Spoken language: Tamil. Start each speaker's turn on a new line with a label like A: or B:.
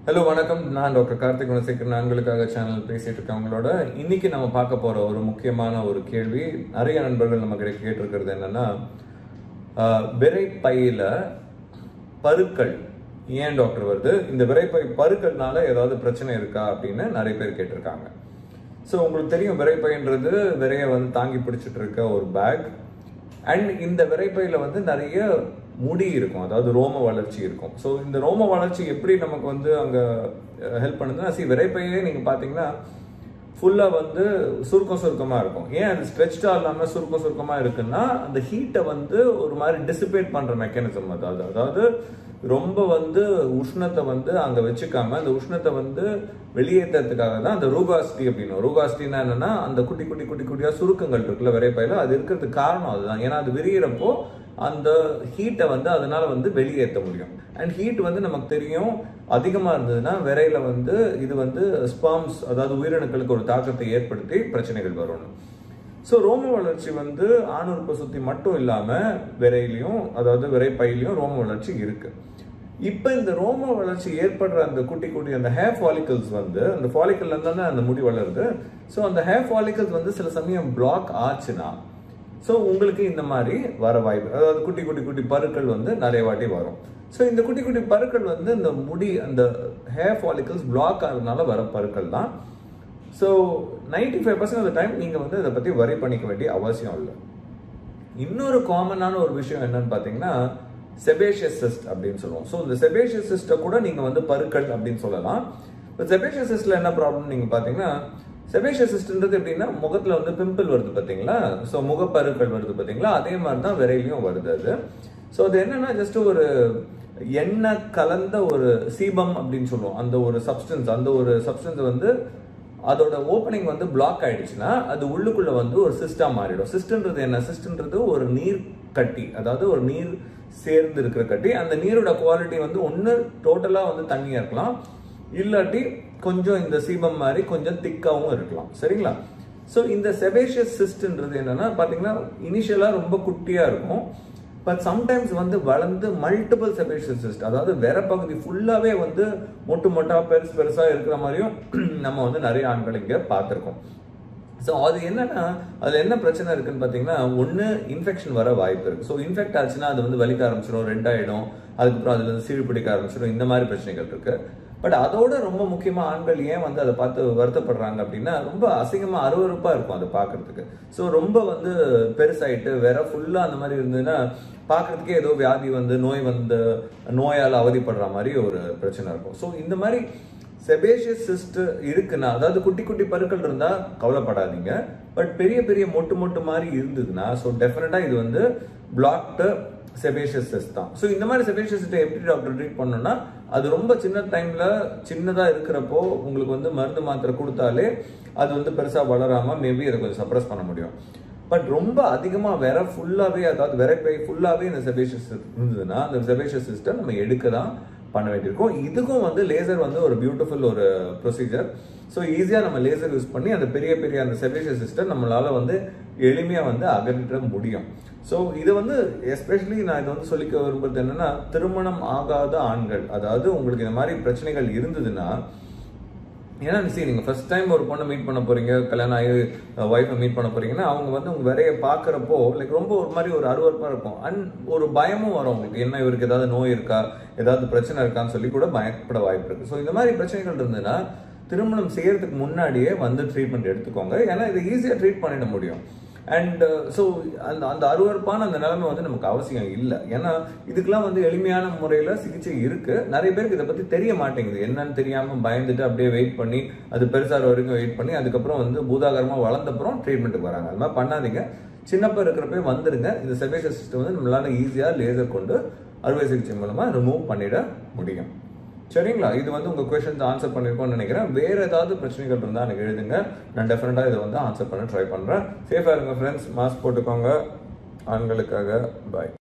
A: ஹலோ வணக்கம் நான் டாக்டர் கார்த்திக் குணசேகர் நான்களுக்காக சேனல் பேசிட்டு இருக்கவங்களோட இன்னைக்கு நம்ம பார்க்க போற ஒரு முக்கியமான ஒரு கேள்வி நிறைய நண்பர்கள் நம்ம கிட்ட கேட்டிருக்கிறது என்னன்னா ஆஹ், விரைப்பையில பருக்கள் ஏன் டாக்டர் வருது இந்த விரைப்பை பருக்கள்னால ஏதாவது பிரச்சனை இருக்கா அப்படின்னு நிறைய பேர் கேட்டிருக்காங்க ஸோ உங்களுக்கு தெரியும் விரைப்பைன்றது விரைய வந்து தாங்கி பிடிச்சிட்டு இருக்க ஒரு பேக் அண்ட் இந்த விரைப்பையில வந்து நிறைய முடி இருக்கும் அதாவது ரோம வளர்ச்சி இருக்கும் ஸோ இந்த ரோம வளர்ச்சி எப்படி நமக்கு வந்து அங்கே ஹெல்ப் பண்ணுதுன்னா சி விரைப்பையே நீங்கள் பார்த்தீங்கன்னா ஃபுல்லாக வந்து சுருக்கம் சுருக்கமாக இருக்கும் ஏன் அது ஸ்ட்ரெச்டாக இல்லாமல் சுருக்கம் சுருக்கமாக இருக்குன்னா அந்த ஹீட்டை வந்து ஒரு மாதிரி டிசிபேட் பண்ணுற மெக்கானிசம் அதாவது அதாவது ரொம்ப வந்து உஷ்ணத்தை வந்து அங்கே வச்சுக்காம அந்த உஷ்ணத்தை வந்து வெளியேற்றத்துக்காக தான் அந்த ரூகாஸ்டி அப்படின்னு ரூகாஸ்டின்னா என்னன்னா அந்த குட்டி குட்டி குட்டி குட்டியா சுருக்கங்கள் இருக்குல்ல விரைப்பையில அது இருக்கிறதுக்கு காரணம் அதுதான் ஏன்னா அது விரியிறப்போ அந்த ஹீட்டை வந்து அதனால வந்து வெளியேற்ற முடியும் அண்ட் ஹீட் வந்து நமக்கு தெரியும் அதிகமா இருந்ததுன்னா விரையில வந்து இது வந்து ஸ்பாம்ஸ் அதாவது உயிரணுக்களுக்கு ஒரு தாக்கத்தை ஏற்படுத்தி பிரச்சனைகள் வரும் ஸோ ரோம வளர்ச்சி வந்து ஆணுறுப்பை சுத்தி மட்டும் இல்லாம விரையிலையும் அதாவது விரைப்பையிலையும் ரோம வளர்ச்சி இருக்கு இப்போ இந்த ரோம வளர்ச்சி ஏற்படுற அந்த குட்டி குட்டி அந்த ஹேர் ஃபாலிகல்ஸ் வந்து அந்த ஃபாலிக்கல்ல தானே அந்த முடி வளருது ஸோ அந்த ஹேர் ஃபாலிகல்ஸ் வந்து சில சமயம் பிளாக் ஆச்சுன்னா ஸோ உங்களுக்கு இந்த மாதிரி வர வாய்ப்பு அதாவது குட்டி குட்டி குட்டி பருக்கள் வந்து நிறைய வாட்டி வரும் ஸோ இந்த குட்டி குட்டி பருக்கள் வந்து இந்த முடி அந்த ஹேர் ஃபாலிகல்ஸ் பிளாக் ஆகிறதுனால வர பருக்கள் தான் so ninety five percent of time நீங்கள் வந்து இதை பற்றி வரி பண்ணிக்க வேண்டிய அவசியம் இல்லை இன்னொரு காமனான ஒரு விஷயம் என்னன்னு பார்த்தீங்கன்னா செபேஷியஸ் சிஸ்ட் அப்படின்னு சொல்லுவோம் ஸோ இந்த செபேஷியஸ் சிஸ்ட்டை கூட நீங்கள் வந்து பருக்கள் அப்படின்னு சொல்லலாம் இப்போ செபேஷியஸ் சிஸ்ட்ல என்ன ப்ராப்ளம் நீங்கள் பார்த்தீங்கன்னா செபேஷியஸ் சிஸ்ட்ன்றது எப்படின்னா முகத்தில் வந்து பிம்பிள் வருது பார்த்தீங்களா ஸோ முகப்பருக்கள் வருது பார்த்தீங்களா அதே மாதிரி தான் விரையிலையும் வருது அது ஸோ அது என்னன்னா ஜஸ்ட் ஒரு எண்ணெய் கலந்த ஒரு சீபம் அப்படின்னு சொல்லுவோம் அந்த ஒரு சப்ஸ்டன்ஸ் அந்த ஒரு சப்ஸ்டன்ஸ் வந்து அதோட ஓப்பனிங் வந்து பிளாக் ஆயிடுச்சுன்னா அது உள்ளுக்குள்ள வந்து ஒரு சிஸ்டா மாறிடும் சிஸ்டன்றது என்ன சிஸ்டன்றது ஒரு நீர் கட்டி அதாவது ஒரு நீர் சேர்ந்து இருக்கிற கட்டி அந்த நீரோட குவாலிட்டி வந்து ஒன்று டோட்டலாக வந்து தண்ணியாக இருக்கலாம் இல்லாட்டி கொஞ்சம் இந்த சீபம் மாதிரி கொஞ்சம் திக்காவும் இருக்கலாம் சரிங்களா ஸோ இந்த செபேஷியஸ் சிஸ்ட்ன்றது என்னன்னா பார்த்தீங்கன்னா இனிஷியலாக ரொம்ப குட்டியாக இருக்கும் பட் சம்டைம்ஸ் வந்து வளர்ந்து மல்டிபிள் செபேஷியஸ் சிஸ்ட் அதாவது வேற பகுதி ஃபுல்லாகவே வந்து மொட்டு மொட்டா பெருசு பெருசாக இருக்கிற மாதிரியும் நம்ம வந்து நிறைய ஆண்கள் இங்கே பார்த்துருக்கோம் ஸோ அது என்னன்னா அதில் என்ன பிரச்சனை இருக்குன்னு பார்த்தீங்கன்னா ஒன்று இன்ஃபெக்ஷன் வர வாய்ப்பு இருக்கு ஸோ இன்ஃபெக்ட் ஆச்சுன்னா அது வந்து வலிக்க ஆரம்பிச்சிடும் ரெட் ஆகிடும் அதுக்கப்புறம் அதுல இருந்து சீழ் பிடிக்க ஆரம்பிச்சிடும் இந்த மாதிரி பிரச்சனைகள் இருக்கு பட் அதோட ரொம்ப முக்கியமாக ஆண்கள் ஏன் வந்து அதை பார்த்து வருத்தப்படுறாங்க அப்படின்னா ரொம்ப அசிங்கமா அருவருப்பா இருக்கும் அதை பார்க்கறதுக்கு ஸோ ரொம்ப வந்து பெருசாயிட்டு வேற ஃபுல்லா அந்த மாதிரி இருந்ததுன்னா பார்க்கறதுக்கே ஏதோ வியாதி வந்து நோய் வந்து நோயால் அவதிப்படுற மாதிரி ஒரு பிரச்சனை இருக்கும் ஸோ இந்த மாதிரி செபேஷியஸ் சிஸ்ட் இருக்குன்னா அதாவது குட்டி குட்டி பருக்கள் இருந்தா கவலைப்படாதீங்க பட் பெரிய பெரிய மொட்டு மொட்டு மாதிரி இருந்ததுன்னா ஸோ டெஃபினட்டா இது வந்து பிளாக்டு செபேஷியஸ் சிஸ்ட் தான் ஸோ இந்த மாதிரி செபேஷியஸ் சிஸ்ட்டை எப்படி டாக்டர் ட்ரீட் பண்ணணும்னா அது ரொம்ப சின்ன டைம்ல சின்னதா இருக்கிறப்போ உங்களுக்கு வந்து மருந்து மாத்திரை கொடுத்தாலே அது வந்து பெருசா வளராம மேபி அதை கொஞ்சம் சப்ரஸ் பண்ண முடியும் பட் ரொம்ப அதிகமா வேற ஃபுல்லாவே அதாவது விரைப்பை ஃபுல்லாவே இந்த செபேஷியஸ் இருந்ததுன்னா அந்த செபேஷியஸ் சிஸ்டம் நம்ம எடுக்க தான் பண்ண வேண்டியிருக்கும் இதுக்கும் வந்து லேசர் வந்து ஒரு பியூட்டிஃபுல் ஒரு ப்ரொசீஜர் ஸோ ஈஸியாக நம்ம லேசர் யூஸ் பண்ணி அந்த பெரிய பெரிய அந்த செபேஷியஸ் சிஸ்டம் நம்மளால வந்து எளிமையாக வந்து அகற்றிட முடியும் ஸோ இது வந்து எஸ்பெஷலி நான் இதை வந்து சொல்லிக்க விரும்புறது என்னன்னா திருமணம் ஆகாத ஆண்கள் அதாவது உங்களுக்கு இந்த மாதிரி பிரச்சனைகள் இருந்ததுன்னா ஏன்னா சரி நீங்கள் ஃபர்ஸ்ட் டைம் ஒரு பொண்ணை மீட் பண்ண போறீங்க கல்யாணம் ஆகி ஒய்ஃபை மீட் பண்ண போறீங்கன்னா அவங்க வந்து உங்க விரைய பார்க்குறப்போ லைக் ரொம்ப ஒரு மாதிரி ஒரு அருவருப்பாக இருக்கும் அண்ட் ஒரு பயமும் வரும் உங்களுக்கு என்ன இவருக்கு ஏதாவது நோய் இருக்கா ஏதாவது பிரச்சனை இருக்கான்னு சொல்லி கூட பயப்பட வாய்ப்பு இருக்கு ஸோ இந்த மாதிரி பிரச்சனைகள் இருந்ததுன்னா திருமணம் செய்யறதுக்கு முன்னாடியே வந்து ட்ரீட்மெண்ட் எடுத்துக்கோங்க ஏன்னா இதை ஈஸியாக ட்ரீட் பண்ணிட முடியும் அண்ட் ஸோ அந்த அந்த அருவறுப்பான அந்த நிலைமை வந்து நமக்கு அவசியம் இல்லை ஏன்னா இதுக்கெல்லாம் வந்து எளிமையான முறையில் சிகிச்சை இருக்கு நிறைய பேருக்கு இதை பற்றி தெரிய மாட்டேங்குது என்னன்னு தெரியாமல் பயந்துட்டு அப்படியே வெயிட் பண்ணி அது பெருசாக வரைக்கும் வெயிட் பண்ணி அதுக்கப்புறம் வந்து பூதாகரமாக வளர்ந்தப்புறம் ட்ரீட்மெண்ட்டுக்கு வராங்க அது மாதிரி பண்ணாதீங்க சின்னப்ப இருக்கிறப்பே வந்துருங்க இந்த செபேஷியஸ் சிஸ்டம் வந்து நம்மளால ஈஸியாக லேசர் கொண்டு அறுவை சிகிச்சை மூலமாக ரிமூவ் பண்ணிட முடியும் சரிங்களா இது வந்து உங்க கொஸ்டின்ஸ் ஆன்சர் பண்ணிருக்கோம்னு நினைக்கிறேன் வேற ஏதாவது பிரச்சனைகள் இருந்தால் எனக்கு எழுதுங்க நான் டெஃபினட்டா இதை வந்து ஆன்சர் பண்ண ட்ரை பண்றேன் சேஃபா இருங்க ஃப்ரெண்ட்ஸ் மாஸ்க் போட்டுக்கோங்க ஆண்களுக்காக பாய்